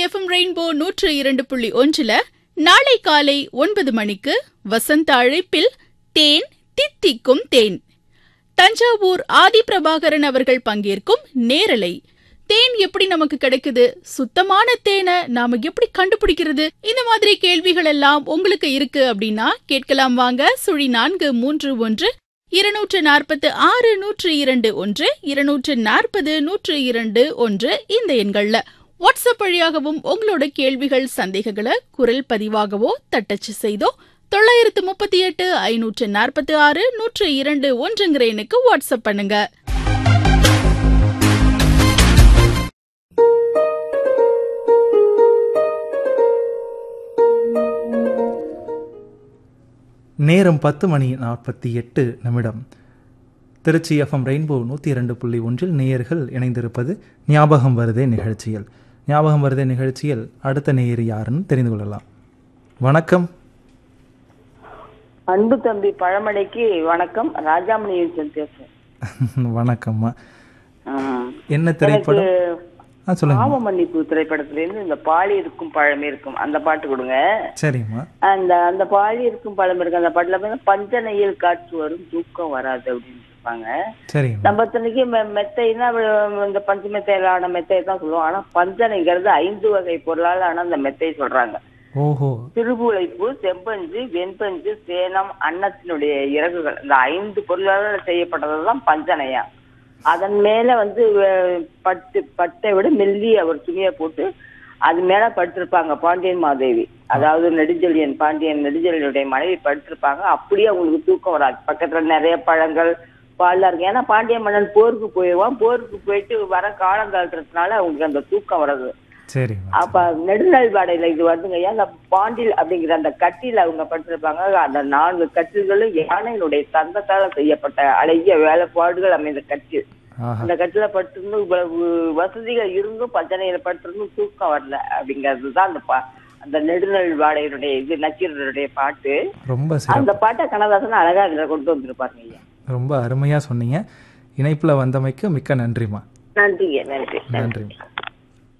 FM rainbow நூற்று இரண்டு புள்ளி ஒன்றுல நாளை காலை ஒன்பது மணிக்கு வசந்த அழைப்பில் தேன் தித்திக்கும் தேன் தஞ்சாவூர் ஆதி பிரபாகரன் அவர்கள் பங்கேற்கும் நேரலை தேன் எப்படி நமக்கு கிடைக்குது சுத்தமான தேனை நாம எப்படி கண்டுபிடிக்கிறது இந்த மாதிரி கேள்விகள் எல்லாம் உங்களுக்கு இருக்கு அப்படின்னா கேட்கலாம் வாங்க சுழி நான்கு மூன்று ஒன்று இருநூற்று நாற்பத்து ஆறு நூற்று இரண்டு ஒன்று இருநூற்று நாற்பது நூற்று இரண்டு ஒன்று இந்த எண்கள்ல வாட்ஸ்அப் வழியாகவும் உங்களோட கேள்விகள் சந்தேகங்களை குரல் பதிவாகவோ தட்டச்சு செய்தோ தொள்ளாயிரத்து முப்பத்தி எட்டு ஐநூற்று நாற்பத்தி ஆறு நூற்று இரண்டு ஒன்றுங்கிற எண்ணுக்கு வாட்ஸ்அப் பண்ணுங்க நேரம் பத்து மணி நாற்பத்தி எட்டு நிமிடம் திருச்சி எஃப்எம் ரெயின்போ நூற்றி இரண்டு புள்ளி ஒன்றில் நேயர்கள் இணைந்திருப்பது ஞாபகம் வருதே நிகழ்ச்சியில் ஞாபகம் வருதே நிகழ்ச்சியில் அடுத்த நேயர் யாருன்னு தெரிந்து கொள்ளலாம் வணக்கம் அன்பு தம்பி பழமலைக்கு வணக்கம் ராஜாமணி பேசுறேன் வணக்கம்மா ஆஹ். என்ன திரைப்படம் ஆ சொல்லுங்க பாவ மன்னிப்பு திரைப்படத்துல இருந்து இந்த பாலி இருக்கும் பழம் இருக்கும் அந்த பாட்டு கொடுங்க சரிம்மா அந்த அந்த பாலி இருக்கும் பழம் இருக்கு அந்த பாட்டுல பாத்தீங்கன்னா பஞ்சனையில் காற்று வரும் தூக்கம் வராது அப்படின்னு இருப்பாங்க சரிங்கம்மா நம்ம இத்தனைக்கு மெ- மெத்தைன்னா வி- இந்த பஞ்சு மெத்தையில ஆன மெத்தை தான் சொல்லுவோம் ஆனா பஞ்சனைங்கிறது ஐந்து வகை பொருளால் ஆன அந்த மெத்தை சொல்றாங்க ஓஹோ திருபுழைப்பு செம்பஞ்சு வெண்பஞ்சு சேனம் அன்னத்தினுடைய இறகுகள் இந்த ஐந்து பொருளால் செய்யப்பட்டதுதான் பஞ்சனையா அதன் மேல வந்து அஹ், பட்டு பட்டை விட மெல்லிய ஒரு துணியை போட்டு அது மேல படுத்திருப்பாங்க பாண்டியன் மாதேவி அதாவது நெடுஞ்செழியன் பாண்டியன் நெடுஞ்செழியனுடைய மனைவி படுத்திருப்பாங்க அப்படியே அவங்களுக்கு தூக்கம் வராது பக்கத்துல நிறைய பழங்கள் பால்லாம் இருக்கு ஏன்னா பாண்டிய மன்னன் போருக்கு போயிடுவான் போருக்கு போயிட்டு வர காலம் தாழ்த்துறதுனால அவங்களுக்கு அந்த தூக்கம் வர்றது சரிம்மா அப்ப நெடுநாள் வாடையில இது வந்துங்க ஐயா அந்த பாண்டில் அப்படிங்கிற அந்த கட்டில் அவங்க பட்டிருப்பாங்க அந்த நான்கு கட்டில்களும் யானையினுடைய தந்தத்தால செய்யப்பட்ட அழகிய வேலைப்பாடுகள் அமைந்த கட்டில் ஆஹா அந்த கட்டில பட்டிருந்தும் இவ்வளவு வசதிகள் இருந்தும் பஞ்சனையில பட்டிருந்தும் தூக்கம் வரல அப்படிங்கிறது தான் அந்த பா அந்த நெடுநாள் வாடையினுடைய இது நக்கீரனுடைய பாட்டு ரொம்ப சிறப்பு அந்த பாட்டை கண்ணதாசன் அழகா இதுல கொண்டு வந்திருப்பாருங்க ஐயா ரொம்ப அருமையாக சொன்னீங்க இணைப்பில் வந்தமைக்கு மிக்க நன்றிம்மா நன்றிங்க நன்றி நன்றி நன்றிம்மா